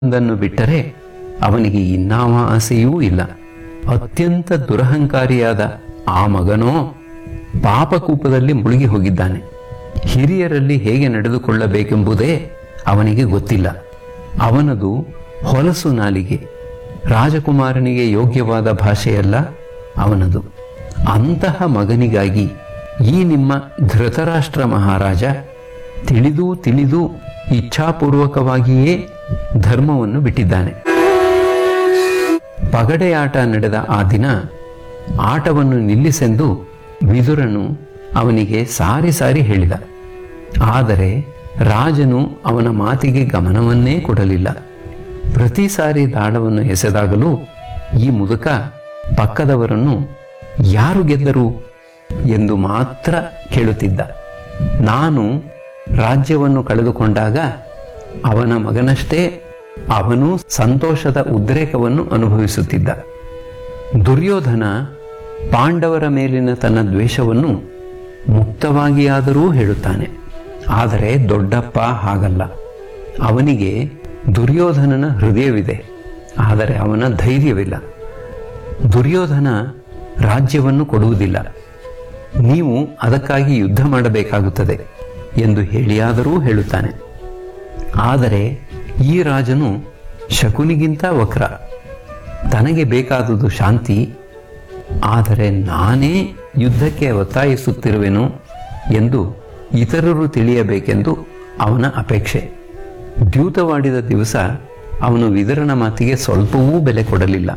ಒಂದನ್ನು ಬಿಟ್ಟರೆ ಅವನಿಗೆ ಇನ್ನಾವ ಆಸೆಯೂ ಇಲ್ಲ ಅತ್ಯಂತ ದುರಹಂಕಾರಿಯಾದ ಆ ಮಗನೋ ಪಾಪಕೂಪದಲ್ಲಿ ಮುಳುಗಿ ಹೋಗಿದ್ದಾನೆ ಹಿರಿಯರಲ್ಲಿ ಹೇಗೆ ನಡೆದುಕೊಳ್ಳಬೇಕೆಂಬುದೇ ಅವನಿಗೆ ಗೊತ್ತಿಲ್ಲ ಅವನದು ಹೊಲಸು ನಾಲಿಗೆ ರಾಜಕುಮಾರನಿಗೆ ಯೋಗ್ಯವಾದ ಭಾಷೆಯಲ್ಲ ಅವನದು ಅಂತಹ ಮಗನಿಗಾಗಿ ಈ ನಿಮ್ಮ ಧೃತರಾಷ್ಟ್ರ ಮಹಾರಾಜ ತಿಳಿದು ತಿಳಿದು ಇಚ್ಛಾಪೂರ್ವಕವಾಗಿಯೇ ಧರ್ಮವನ್ನು ಬಿಟ್ಟಿದ್ದಾನೆ ಪಗಡೆಯಾಟ ನಡೆದ ಆ ದಿನ ಆಟವನ್ನು ನಿಲ್ಲಿಸೆಂದು ವಿದುರನು ಅವನಿಗೆ ಸಾರಿ ಸಾರಿ ಹೇಳಿದ ಆದರೆ ರಾಜನು ಅವನ ಮಾತಿಗೆ ಗಮನವನ್ನೇ ಕೊಡಲಿಲ್ಲ ಪ್ರತಿ ಸಾರಿ ದಾಳವನ್ನು ಎಸೆದಾಗಲೂ ಈ ಮುದುಕ ಪಕ್ಕದವರನ್ನು ಯಾರು ಗೆದ್ದರು ಎಂದು ಮಾತ್ರ ಕೇಳುತ್ತಿದ್ದ ನಾನು ರಾಜ್ಯವನ್ನು ಕಳೆದುಕೊಂಡಾಗ ಅವನ ಮಗನಷ್ಟೇ ಅವನು ಸಂತೋಷದ ಉದ್ರೇಕವನ್ನು ಅನುಭವಿಸುತ್ತಿದ್ದ ದುರ್ಯೋಧನ ಪಾಂಡವರ ಮೇಲಿನ ತನ್ನ ದ್ವೇಷವನ್ನು ಮುಕ್ತವಾಗಿಯಾದರೂ ಹೇಳುತ್ತಾನೆ ಆದರೆ ದೊಡ್ಡಪ್ಪ ಹಾಗಲ್ಲ ಅವನಿಗೆ ದುರ್ಯೋಧನನ ಹೃದಯವಿದೆ ಆದರೆ ಅವನ ಧೈರ್ಯವಿಲ್ಲ ದುರ್ಯೋಧನ ರಾಜ್ಯವನ್ನು ಕೊಡುವುದಿಲ್ಲ ನೀವು ಅದಕ್ಕಾಗಿ ಯುದ್ಧ ಮಾಡಬೇಕಾಗುತ್ತದೆ ಎಂದು ಹೇಳಿಯಾದರೂ ಹೇಳುತ್ತಾನೆ ಆದರೆ ಈ ರಾಜನು ಶಕುನಿಗಿಂತ ವಕ್ರ ತನಗೆ ಬೇಕಾದುದು ಶಾಂತಿ ಆದರೆ ನಾನೇ ಯುದ್ಧಕ್ಕೆ ಒತ್ತಾಯಿಸುತ್ತಿರುವೆನು ಎಂದು ಇತರರು ತಿಳಿಯಬೇಕೆಂದು ಅವನ ಅಪೇಕ್ಷೆ ದ್ಯೂತವಾಡಿದ ದಿವಸ ಅವನು ವಿದರನ ಮಾತಿಗೆ ಸ್ವಲ್ಪವೂ ಬೆಲೆ ಕೊಡಲಿಲ್ಲ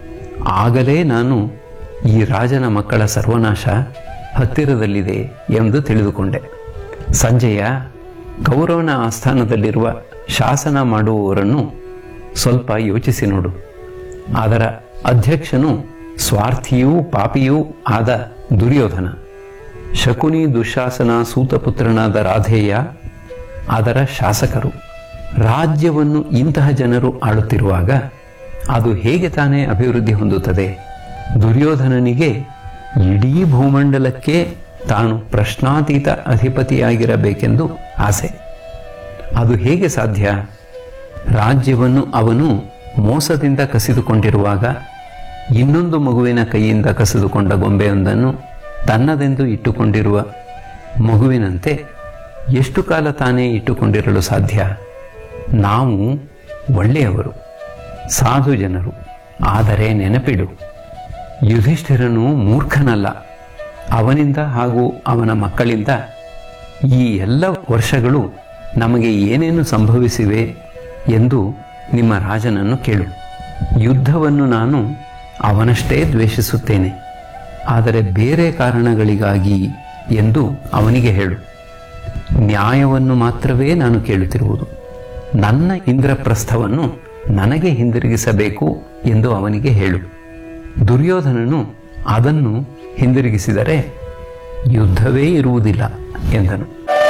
ಆಗಲೇ ನಾನು ಈ ರಾಜನ ಮಕ್ಕಳ ಸರ್ವನಾಶ ಹತ್ತಿರದಲ್ಲಿದೆ ಎಂದು ತಿಳಿದುಕೊಂಡೆ ಸಂಜೆಯ ಕೌರವನ ಆಸ್ಥಾನದಲ್ಲಿರುವ ಶಾಸನ ಮಾಡುವವರನ್ನು ಸ್ವಲ್ಪ ಯೋಚಿಸಿ ನೋಡು ಅದರ ಅಧ್ಯಕ್ಷನು ಸ್ವಾರ್ಥಿಯೂ ಪಾಪಿಯೂ ಆದ ದುರ್ಯೋಧನ ಶಕುನಿ ದುಶಾಸನ ಸೂತಪುತ್ರನಾದ ರಾಧೇಯ ಅದರ ಶಾಸಕರು ರಾಜ್ಯವನ್ನು ಇಂತಹ ಜನರು ಆಳುತ್ತಿರುವಾಗ ಅದು ಹೇಗೆ ತಾನೇ ಅಭಿವೃದ್ಧಿ ಹೊಂದುತ್ತದೆ ದುರ್ಯೋಧನನಿಗೆ ಇಡೀ ಭೂಮಂಡಲಕ್ಕೆ ತಾನು ಪ್ರಶ್ನಾತೀತ ಅಧಿಪತಿಯಾಗಿರಬೇಕೆಂದು ಆಸೆ ಅದು ಹೇಗೆ ಸಾಧ್ಯ ರಾಜ್ಯವನ್ನು ಅವನು ಮೋಸದಿಂದ ಕಸಿದುಕೊಂಡಿರುವಾಗ ಇನ್ನೊಂದು ಮಗುವಿನ ಕೈಯಿಂದ ಕಸಿದುಕೊಂಡ ಗೊಂಬೆಯೊಂದನ್ನು ತನ್ನದೆಂದು ಇಟ್ಟುಕೊಂಡಿರುವ ಮಗುವಿನಂತೆ ಎಷ್ಟು ಕಾಲ ತಾನೇ ಇಟ್ಟುಕೊಂಡಿರಲು ಸಾಧ್ಯ ನಾವು ಒಳ್ಳೆಯವರು ಸಾಧು ಜನರು ಆದರೆ ನೆನಪಿಡು ಯುಧಿಷ್ಠಿರನು ಮೂರ್ಖನಲ್ಲ ಅವನಿಂದ ಹಾಗೂ ಅವನ ಮಕ್ಕಳಿಂದ ಈ ಎಲ್ಲ ವರ್ಷಗಳು ನಮಗೆ ಏನೇನು ಸಂಭವಿಸಿವೆ ಎಂದು ನಿಮ್ಮ ರಾಜನನ್ನು ಕೇಳು ಯುದ್ಧವನ್ನು ನಾನು ಅವನಷ್ಟೇ ದ್ವೇಷಿಸುತ್ತೇನೆ ಆದರೆ ಬೇರೆ ಕಾರಣಗಳಿಗಾಗಿ ಎಂದು ಅವನಿಗೆ ಹೇಳು ನ್ಯಾಯವನ್ನು ಮಾತ್ರವೇ ನಾನು ಕೇಳುತ್ತಿರುವುದು ನನ್ನ ಇಂದ್ರಪ್ರಸ್ಥವನ್ನು ನನಗೆ ಹಿಂದಿರುಗಿಸಬೇಕು ಎಂದು ಅವನಿಗೆ ಹೇಳು ದುರ್ಯೋಧನನು ಅದನ್ನು ಹಿಂದಿರುಗಿಸಿದರೆ ಯುದ್ಧವೇ ಇರುವುದಿಲ್ಲ ಎಂದನು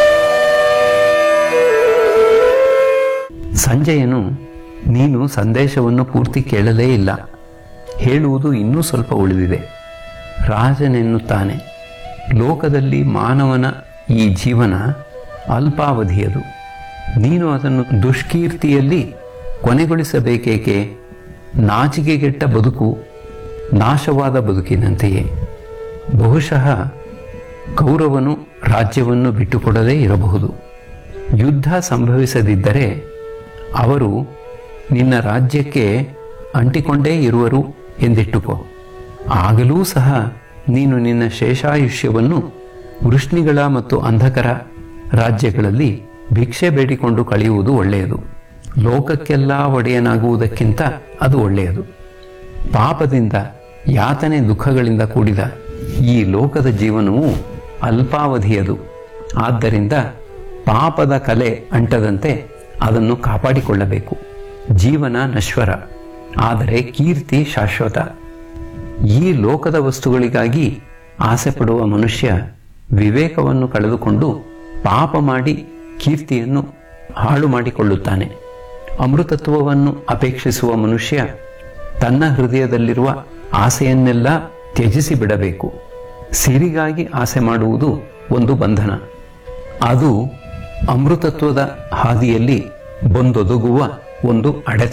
ಸಂಜಯನು ನೀನು ಸಂದೇಶವನ್ನು ಪೂರ್ತಿ ಕೇಳಲೇ ಇಲ್ಲ ಹೇಳುವುದು ಇನ್ನೂ ಸ್ವಲ್ಪ ಉಳಿದಿದೆ ರಾಜನೆನ್ನುತ್ತಾನೆ ಲೋಕದಲ್ಲಿ ಮಾನವನ ಈ ಜೀವನ ಅಲ್ಪಾವಧಿಯದು ನೀನು ಅದನ್ನು ದುಷ್ಕೀರ್ತಿಯಲ್ಲಿ ಕೊನೆಗೊಳಿಸಬೇಕೇಕೆ ನಾಚಿಕೆಗೆಟ್ಟ ಬದುಕು ನಾಶವಾದ ಬದುಕಿನಂತೆಯೇ ಬಹುಶಃ ಕೌರವನು ರಾಜ್ಯವನ್ನು ಬಿಟ್ಟುಕೊಡದೇ ಇರಬಹುದು ಯುದ್ಧ ಸಂಭವಿಸದಿದ್ದರೆ ಅವರು ನಿನ್ನ ರಾಜ್ಯಕ್ಕೆ ಅಂಟಿಕೊಂಡೇ ಇರುವರು ಎಂದಿಟ್ಟುಕೋ ಆಗಲೂ ಸಹ ನೀನು ನಿನ್ನ ಶೇಷಾಯುಷ್ಯವನ್ನು ವೃಷ್ಣಿಗಳ ಮತ್ತು ಅಂಧಕರ ರಾಜ್ಯಗಳಲ್ಲಿ ಭಿಕ್ಷೆ ಬೇಡಿಕೊಂಡು ಕಳೆಯುವುದು ಒಳ್ಳೆಯದು ಲೋಕಕ್ಕೆಲ್ಲ ಒಡೆಯನಾಗುವುದಕ್ಕಿಂತ ಅದು ಒಳ್ಳೆಯದು ಪಾಪದಿಂದ ಯಾತನೆ ದುಃಖಗಳಿಂದ ಕೂಡಿದ ಈ ಲೋಕದ ಜೀವನವು ಅಲ್ಪಾವಧಿಯದು ಆದ್ದರಿಂದ ಪಾಪದ ಕಲೆ ಅಂಟದಂತೆ ಅದನ್ನು ಕಾಪಾಡಿಕೊಳ್ಳಬೇಕು ಜೀವನ ನಶ್ವರ ಆದರೆ ಕೀರ್ತಿ ಶಾಶ್ವತ ಈ ಲೋಕದ ವಸ್ತುಗಳಿಗಾಗಿ ಆಸೆ ಪಡುವ ಮನುಷ್ಯ ವಿವೇಕವನ್ನು ಕಳೆದುಕೊಂಡು ಪಾಪ ಮಾಡಿ ಕೀರ್ತಿಯನ್ನು ಹಾಳು ಮಾಡಿಕೊಳ್ಳುತ್ತಾನೆ ಅಮೃತತ್ವವನ್ನು ಅಪೇಕ್ಷಿಸುವ ಮನುಷ್ಯ ತನ್ನ ಹೃದಯದಲ್ಲಿರುವ ಆಸೆಯನ್ನೆಲ್ಲ ತ್ಯಜಿಸಿ ಬಿಡಬೇಕು ಸಿರಿಗಾಗಿ ಆಸೆ ಮಾಡುವುದು ಒಂದು ಬಂಧನ ಅದು ಅಮೃತತ್ವದ ಹಾದಿಯಲ್ಲಿ ಬಂದೊದಗುವ ಒಂದು ಅಡೆತ